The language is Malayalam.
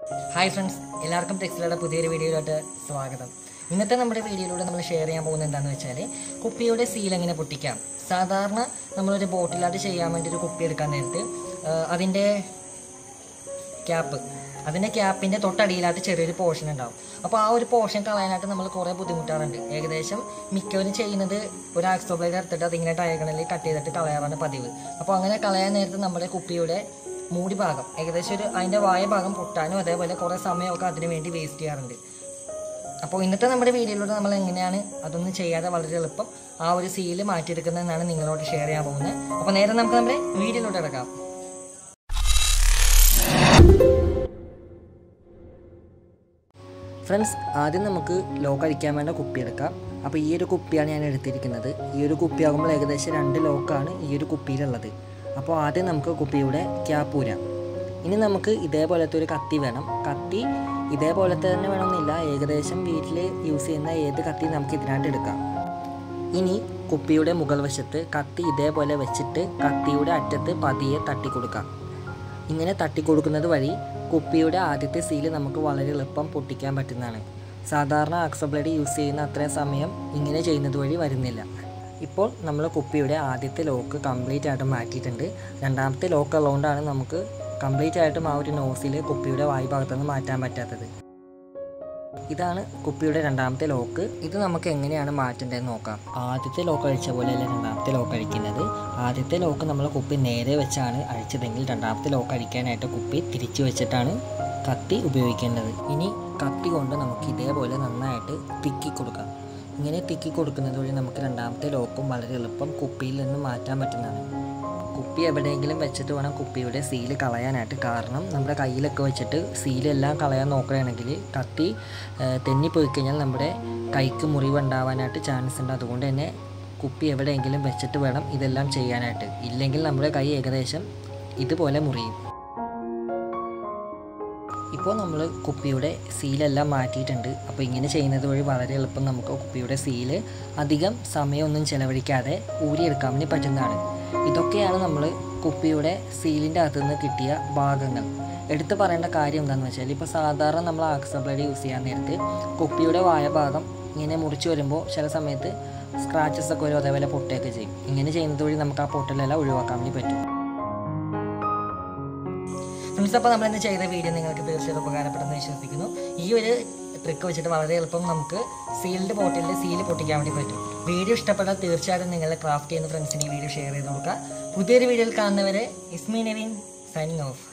ഹായ് ഫ്രണ്ട്സ് എല്ലാവർക്കും ടെക്സ്റ്റിലയുടെ പുതിയൊരു വീഡിയോയിലോട്ട് സ്വാഗതം ഇന്നത്തെ നമ്മുടെ വീഡിയോയിലൂടെ നമ്മൾ ഷെയർ ചെയ്യാൻ പോകുന്നത് എന്താണെന്ന് വെച്ചാൽ കുപ്പിയുടെ സീൽ എങ്ങനെ പൊട്ടിക്കാം സാധാരണ നമ്മളൊരു ബോട്ടിലായിട്ട് ചെയ്യാൻ വേണ്ടി ഒരു കുപ്പി എടുക്കാൻ നേരത്ത് ആ, അതിൻ്റെ ക്യാപ്പ് അതിൻ്റെ ക്യാപ്പിൻ്റെ തൊട്ടടിയിലായിട്ട് ചെറിയൊരു പോർഷൻ ഉണ്ടാവും അപ്പോൾ ആ ഒരു പോർഷൻ കളയാനായിട്ട് നമ്മൾ കുറേ ബുദ്ധിമുട്ടാറുണ്ട് ഏകദേശം മിക്കവരും ചെയ്യുന്നത് ഒരു ആക്സോ ബ്ലേഡ് എടുത്തിട്ട് അതിങ്ങനെ ഡയഗണലിൽ കട്ട് ചെയ്തിട്ട് കളയാറാണ് പതിവ് അപ്പോൾ അങ്ങനെ കളയാൻ നേരത്ത് നമ്മുടെ കുപ്പിയുടെ മൂടി ഭാഗം ഏകദേശം ഒരു അതിൻ്റെ വായ ഭാഗം പൊട്ടാനും അതേപോലെ കുറേ സമയമൊക്കെ അതിന് വേണ്ടി വേസ്റ്റ് ചെയ്യാറുണ്ട് അപ്പോൾ ഇന്നത്തെ നമ്മുടെ വീഡിയോയിലൂടെ നമ്മൾ എങ്ങനെയാണ് അതൊന്നും ചെയ്യാതെ വളരെ എളുപ്പം ആ ഒരു സീല് മാറ്റിയെടുക്കുന്നതെന്നാണ് നിങ്ങളോട് ഷെയർ ചെയ്യാൻ പോകുന്നത് അപ്പോൾ നേരെ നമുക്ക് നമ്മുടെ വീഡിയോയിലോട്ട് ഇറക്കാം ഫ്രണ്ട്സ് ആദ്യം നമുക്ക് ലോക്ക് അടിക്കാൻ വേണ്ട കുപ്പി എടുക്കാം അപ്പോൾ ഈ ഒരു കുപ്പിയാണ് ഞാൻ എടുത്തിരിക്കുന്നത് ഈ ഒരു കുപ്പിയാകുമ്പോൾ ഏകദേശം രണ്ട് ലോക്കാണ് ഈ ഒരു കുപ്പിയിലുള്ളത് അപ്പോൾ ആദ്യം നമുക്ക് കുപ്പിയുടെ ക്യാപ്പ് ഊരാം ഇനി നമുക്ക് ഇതേപോലത്തെ ഒരു കത്തി വേണം കത്തി ഇതേപോലത്തെ തന്നെ വേണമെന്നില്ല ഏകദേശം വീട്ടിൽ യൂസ് ചെയ്യുന്ന ഏത് കത്തി നമുക്ക് ഇതിനായിട്ട് എടുക്കാം ഇനി കുപ്പിയുടെ മുകൾ വശത്ത് കത്തി ഇതേപോലെ വെച്ചിട്ട് കത്തിയുടെ അറ്റത്ത് പതിയെ തട്ടിക്കൊടുക്കാം ഇങ്ങനെ തട്ടിക്കൊടുക്കുന്നത് വഴി കുപ്പിയുടെ ആദ്യത്തെ സീല് നമുക്ക് വളരെ എളുപ്പം പൊട്ടിക്കാൻ പറ്റുന്നതാണ് സാധാരണ ആക്സബ്ലേഡ് യൂസ് ചെയ്യുന്ന അത്രയും സമയം ഇങ്ങനെ ചെയ്യുന്നത് വഴി വരുന്നില്ല ഇപ്പോൾ നമ്മൾ കുപ്പിയുടെ ആദ്യത്തെ ലോക്ക് കംപ്ലീറ്റ് ആയിട്ട് മാറ്റിയിട്ടുണ്ട് രണ്ടാമത്തെ ലോക്ക് ഉള്ളതുകൊണ്ടാണ് നമുക്ക് കംപ്ലീറ്റ് ആയിട്ടും ആ ഒരു നോസിൽ കുപ്പിയുടെ വായു ഭാഗത്തുനിന്ന് മാറ്റാൻ പറ്റാത്തത് ഇതാണ് കുപ്പിയുടെ രണ്ടാമത്തെ ലോക്ക് ഇത് നമുക്ക് എങ്ങനെയാണ് മാറ്റേണ്ടതെന്ന് നോക്കാം ആദ്യത്തെ ലോക്ക് അഴിച്ച പോലെയല്ല രണ്ടാമത്തെ ലോക്ക് അഴിക്കുന്നത് ആദ്യത്തെ ലോക്ക് നമ്മൾ കുപ്പി നേരെ വെച്ചാണ് അഴിച്ചതെങ്കിൽ രണ്ടാമത്തെ ലോക്ക് അഴിക്കാനായിട്ട് കുപ്പി തിരിച്ചു വെച്ചിട്ടാണ് കത്തി ഉപയോഗിക്കേണ്ടത് ഇനി കത്തി കൊണ്ട് നമുക്ക് ഇതേപോലെ നന്നായിട്ട് തിക്കി കൊടുക്കാം ഇങ്ങനെ തിക്കി കൊടുക്കുന്നത് വഴി നമുക്ക് രണ്ടാമത്തെ ലോക്കും വളരെ എളുപ്പം കുപ്പിയിൽ നിന്ന് മാറ്റാൻ പറ്റുന്നതാണ് കുപ്പി എവിടെയെങ്കിലും വെച്ചിട്ട് വേണം കുപ്പിയുടെ സീല് കളയാനായിട്ട് കാരണം നമ്മുടെ കയ്യിലൊക്കെ വെച്ചിട്ട് സീലെല്ലാം കളയാൻ നോക്കുകയാണെങ്കിൽ കത്തി ഏഹ്, തെന്നിപ്പോയി കഴിഞ്ഞാൽ നമ്മുടെ കൈക്ക് മുറിവുണ്ടാവാനായിട്ട് ചാൻസ് ഉണ്ട് അതുകൊണ്ട് തന്നെ കുപ്പി എവിടെയെങ്കിലും വെച്ചിട്ട് വേണം ഇതെല്ലാം ചെയ്യാനായിട്ട് ഇല്ലെങ്കിൽ നമ്മുടെ കൈ ഏകദേശം ഇതുപോലെ മുറിയും ഇപ്പോൾ നമ്മൾ കുപ്പിയുടെ സീലെല്ലാം മാറ്റിയിട്ടുണ്ട് അപ്പോൾ ഇങ്ങനെ ചെയ്യുന്നത് വഴി വളരെ എളുപ്പം നമുക്ക് കുപ്പിയുടെ സീല് അധികം സമയമൊന്നും ചിലവഴിക്കാതെ ഊരിയെടുക്കാൻ വേണ്ടി പറ്റുന്നതാണ് ഇതൊക്കെയാണ് നമ്മൾ കുപ്പിയുടെ സീലിൻ്റെ അകത്തു നിന്ന് കിട്ടിയ ഭാഗങ്ങൾ എടുത്തു പറയേണ്ട കാര്യം എന്താണെന്ന് വെച്ചാൽ ഇപ്പോൾ സാധാരണ നമ്മൾ ആക്സബ്ലേഡ് യൂസ് ചെയ്യാൻ നേരത്ത് കുപ്പിയുടെ വായ ഭാഗം ഇങ്ങനെ മുറിച്ച് വരുമ്പോൾ ചില സമയത്ത് സ്ക്രാച്ചസ് ഒക്കെ വരും അതേപോലെ പൊട്ടുകയൊക്കെ ചെയ്യും ഇങ്ങനെ ചെയ്യുന്നത് വഴി നമുക്ക് ആ പൊട്ടലെല്ലാം ഒഴിവാക്കാൻ വേണ്ടി പറ്റും ഫ്രണ്ട്സ് അപ്പോൾ നമ്മൾ ഇന്ന് ചെയ്ത വീഡിയോ നിങ്ങൾക്ക് തീർച്ചയായിട്ടും ഉപകാരപ്പെടുമെന്ന് വിശ്വസിക്കുന്നു ഈ ഒരു ട്രിക്ക് വെച്ചിട്ട് വളരെ എളുപ്പം നമുക്ക് സീൽഡ് ബോട്ടിലിൽ സീൽ പൊട്ടിക്കാൻ വേണ്ടി പറ്റും വീഡിയോ ഇഷ്ടപ്പെട്ടാൽ തീർച്ചയായിട്ടും നിങ്ങളുടെ ക്രാഫ്റ്റ് ചെയ്യുന്ന ഫ്രണ്ട്സിന് ഈ വീഡിയോ ഷെയർ ചെയ്ത് കൊടുക്കുക പുതിയൊരു വീഡിയോയിൽ കാണുന്നവരെ ഇസ്മി നവീൻ സൈനിങ് ഓഫ്